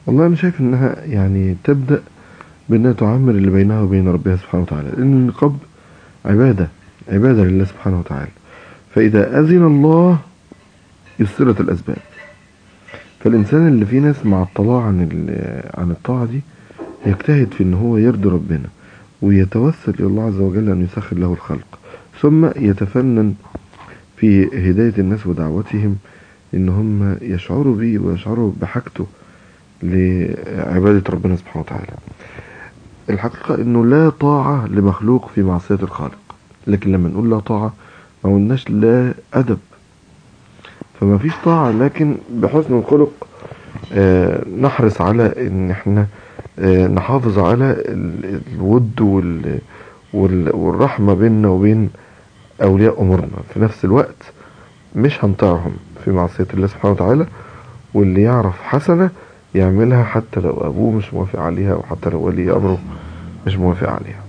والله أنا شايف إنها يعني تبدأ بأنها تعمر اللي بينها وبين ربها سبحانه وتعالى لأن النقاب عبادة عبادة لله سبحانه وتعالى فإذا أذن الله يسرت الأسباب فالإنسان اللي فيه ناس مع الطلاع عن عن الطاعة دي يجتهد في إن هو يرضي ربنا ويتوسل إلى الله عز وجل أن يسخر له الخلق ثم يتفنن في هداية الناس ودعوتهم إن هم يشعروا بيه ويشعروا بحاجته لعبادة ربنا سبحانه وتعالى الحقيقة إنه لا طاعة لمخلوق في معصية الخالق لكن لما نقول لا طاعة ما قلناش لا أدب فما فيش طاعة لكن بحسن الخلق آه نحرص على ان احنا آه نحافظ على الود وال والرحمة بيننا وبين اولياء امورنا في نفس الوقت مش هنطيعهم في معصية الله سبحانه وتعالى واللي يعرف حسنة يعملها حتى لو ابوه مش موافق عليها وحتى لو ولي امره مش موافق عليها